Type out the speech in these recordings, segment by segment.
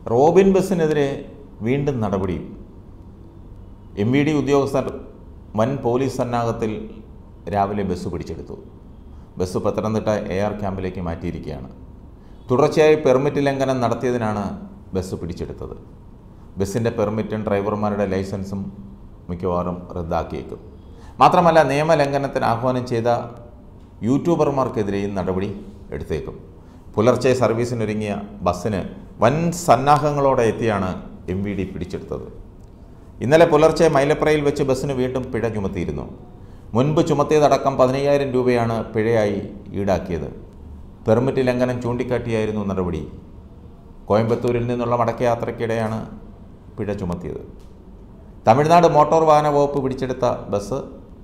Robin ബസ്സിനെതിരെ വീണ്ടും നടപടി M V D ഉദ്യോഗസ്ഥർ വൻ പോലീസ് സന്നാഹത്തിൽ രാവിലെ ബസ് പിടിച്ചെടുത്തു ബസ് പത്തനംതിട്ട എ ആർ ക്യാമ്പിലേക്ക് മാറ്റിയിരിക്കുകയാണ് തുടർച്ചയായി പെർമിറ്റ് ലംഘനം നടത്തിയതിനാണ് ബസ് പിടിച്ചെടുത്തത് ബസ്സിൻ്റെ പെർമിറ്റും ഡ്രൈവർമാരുടെ ലൈസൻസും മിക്കവാറും റദ്ദാക്കിയേക്കും മാത്രമല്ല നിയമലംഘനത്തിന് ആഹ്വാനം ചെയ്ത യൂട്യൂബർമാർക്കെതിരെയും നടപടി എടുത്തേക്കും പുലർച്ചെ സർവീസിനൊരുങ്ങിയ ബസ്സിന് വൻ സന്നാഹങ്ങളോടെ എത്തിയാണ് എം വി ഡി പിടിച്ചെടുത്തത് ഇന്നലെ പുലർച്ചെ മൈലപ്രയിൽ വെച്ച് ബസ്സിന് വീണ്ടും പിഴ ചുമത്തിയിരുന്നു മുൻപ് ചുമത്തിയതടക്കം പതിനയ്യായിരം രൂപയാണ് പിഴയായി ഈടാക്കിയത് പെർമിറ്റ് ലംഘനം ചൂണ്ടിക്കാട്ടിയായിരുന്നു നടപടി കോയമ്പത്തൂരിൽ നിന്നുള്ള മടക്കയാത്രയ്ക്കിടെയാണ് പിഴ ചുമത്തിയത് തമിഴ്നാട് മോട്ടോർ വാഹന വകുപ്പ് പിടിച്ചെടുത്ത ബസ്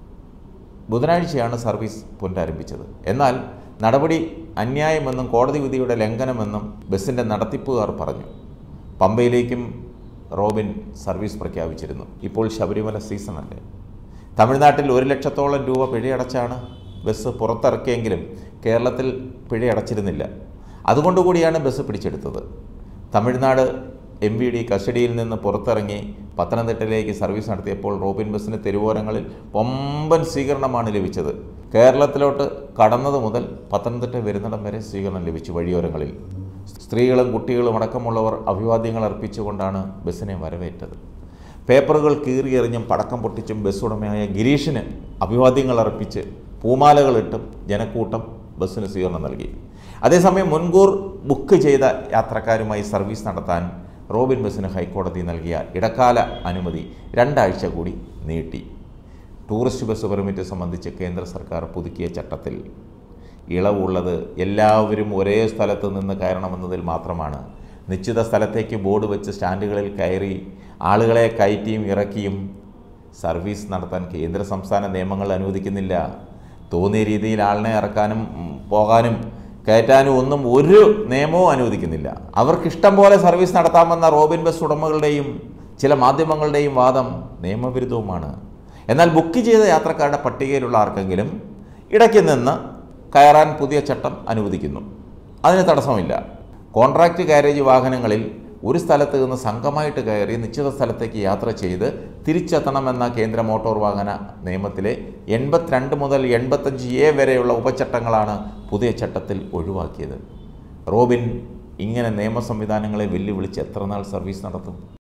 ബുധനാഴ്ചയാണ് സർവീസ് പുനരാരംഭിച്ചത് എന്നാൽ നടപടി അന്യായമെന്നും കോടതി വിധിയുടെ ലംഘനമെന്നും ബസ്സിൻ്റെ നടത്തിപ്പുകാർ പറഞ്ഞു പമ്പയിലേക്കും റോബിൻ സർവീസ് പ്രഖ്യാപിച്ചിരുന്നു ഇപ്പോൾ ശബരിമല സീസണല്ലേ തമിഴ്നാട്ടിൽ ഒരു ലക്ഷത്തോളം രൂപ പിഴയടച്ചാണ് ബസ് പുറത്തിറക്കിയെങ്കിലും കേരളത്തിൽ പിഴയടച്ചിരുന്നില്ല അതുകൊണ്ടുകൂടിയാണ് ബസ് പിടിച്ചെടുത്തത് തമിഴ്നാട് എം വി ഡി കസ്റ്റഡിയിൽ നിന്ന് പുറത്തിറങ്ങി പത്തനംതിട്ടയിലേക്ക് സർവീസ് നടത്തിയപ്പോൾ റോബിൻ ബസ്സിന് തെരുവോരങ്ങളിൽ വമ്പൻ സ്വീകരണമാണ് ലഭിച്ചത് കേരളത്തിലോട്ട് കടന്നത് മുതൽ പത്തനംതിട്ട വരുന്നിടം വരെ സ്വീകരണം ലഭിച്ചു വഴിയോരങ്ങളിൽ സ്ത്രീകളും കുട്ടികളും അടക്കമുള്ളവർ അഭിവാദ്യങ്ങൾ അർപ്പിച്ചുകൊണ്ടാണ് ബസ്സിനെ വരവേറ്റത് പേപ്പറുകൾ കീറിയെറിഞ്ഞും പടക്കം പൊട്ടിച്ചും ബസ് ഉടമയായ ഗിരീഷിന് അഭിവാദ്യങ്ങൾ അർപ്പിച്ച് പൂമാലകളിട്ടും ജനക്കൂട്ടം ബസ്സിന് സ്വീകരണം നൽകി അതേസമയം മുൻകൂർ ബുക്ക് ചെയ്ത യാത്രക്കാരുമായി സർവീസ് നടത്താൻ റോബിൻ ബസ്സിന് ഹൈക്കോടതി നൽകിയ ഇടക്കാല അനുമതി രണ്ടാഴ്ച കൂടി നീട്ടി ടൂറിസ്റ്റ് ബസ് പെർമിറ്റ് സംബന്ധിച്ച് കേന്ദ്ര സർക്കാർ പുതുക്കിയ ചട്ടത്തിൽ ഇളവുള്ളത് എല്ലാവരും ഒരേ സ്ഥലത്ത് നിന്ന് കയറണമെന്നതിൽ മാത്രമാണ് നിശ്ചിത സ്ഥലത്തേക്ക് ബോർഡ് വെച്ച് സ്റ്റാൻഡുകളിൽ കയറി ആളുകളെ കയറ്റിയും ഇറക്കിയും സർവീസ് നടത്താൻ കേന്ദ്ര സംസ്ഥാന നിയമങ്ങൾ അനുവദിക്കുന്നില്ല തോന്നിയ രീതിയിൽ ആളിനെ ഇറക്കാനും ഉം, പോകാനും കയറ്റാനും ഒന്നും ഒരു നിയമവും അനുവദിക്കുന്നില്ല അവർക്കിഷ്ടം പോലെ സർവീസ് നടത്താമെന്ന റോബിൻ ബസ് ഉടമകളുടെയും ചില മാധ്യമങ്ങളുടെയും വാദം നിയമവിരുദ്ധവുമാണ് എന്നാൽ ബുക്ക് ചെയ്ത യാത്രക്കാരുടെ പട്ടികയിലുള്ള ആർക്കെങ്കിലും ഇടയ്ക്ക് നിന്ന് കയറാൻ പുതിയ ചട്ടം അനുവദിക്കുന്നു അതിന് തടസ്സമില്ല കോൺട്രാക്റ്റ് കാരേജ് വാഹനങ്ങളിൽ ഒരു സ്ഥലത്ത് നിന്ന് സംഘമായിട്ട് കയറി നിശ്ചിത സ്ഥലത്തേക്ക് യാത്ര ചെയ്ത് തിരിച്ചെത്തണമെന്ന കേന്ദ്ര മോട്ടോർ വാഹന നിയമത്തിലെ എൺപത്തിരണ്ട് മുതൽ എൺപത്തഞ്ച് എ വരെയുള്ള ഉപചട്ടങ്ങളാണ് പുതിയ ചട്ടത്തിൽ ഒഴിവാക്കിയത് റോബിൻ ഇങ്ങനെ നിയമ സംവിധാനങ്ങളെ വെല്ലുവിളിച്ച് എത്ര നാൾ സർവീസ് നടത്തും